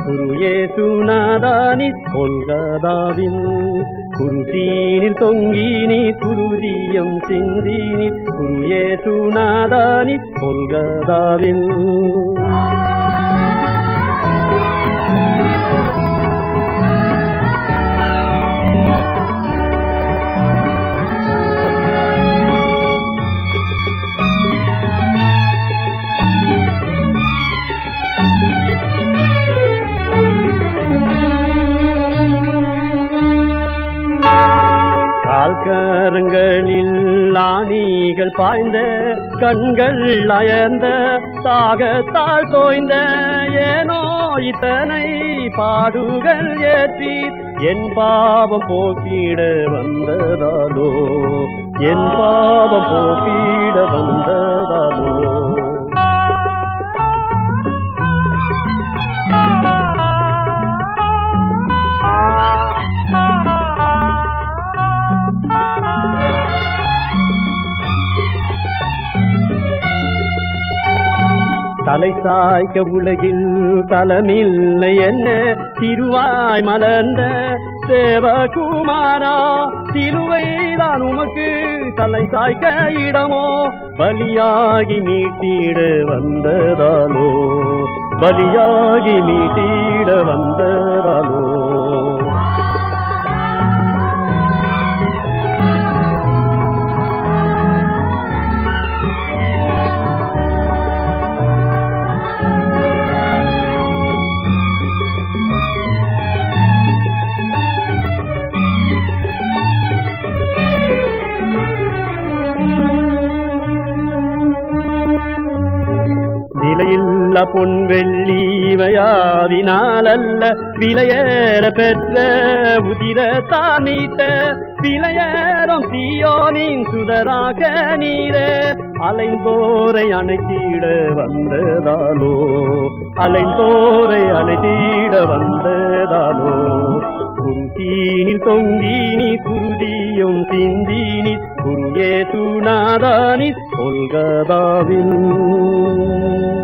குருயே சுனாதானி கொல்கதாவில் குருதீனில் தொங்கினி குருதியம் சிந்தினி குருயே சுனாதானி கொல்கதாவில் கால்கரங்களில் ஆணிகள் பாய்ந்த கண்கள் அயர்ந்த தாகத்தால் தோய்ந்த ஏனோ இத்தனை பாடுகள் ஏற்றி என் பாவம் போக்கிட வந்ததாலோ என் பாவம் போக்கிட வந்ததாலோ தலை சாய்க்க உலகில் தலமில்லை என்ன திருவாய் மலர்ந்த தேவகுமாரா சிலுவைதான் உமக்கு தலை சாய்க்க இடமோ பலியாகி மீட்டிட வந்ததாலோ பலியாகி மீட்டிட வந்ததாலோ விலையில்ல பொன் வெள்ளி இவையாவினாலல்ல விலையேற பெற்ற உதிர தானீட்ட விலையேறும் தீயோனின் சுடராக நீரே அலைந்தோரை அணைத்திட வந்ததாலோ அலைந்தோரை அணைத்திட வந்ததாலோ குருதீனில் தொங்கீனி குருதியும் சிந்தீனி குருயே துணாதானி கொல்கதாவில்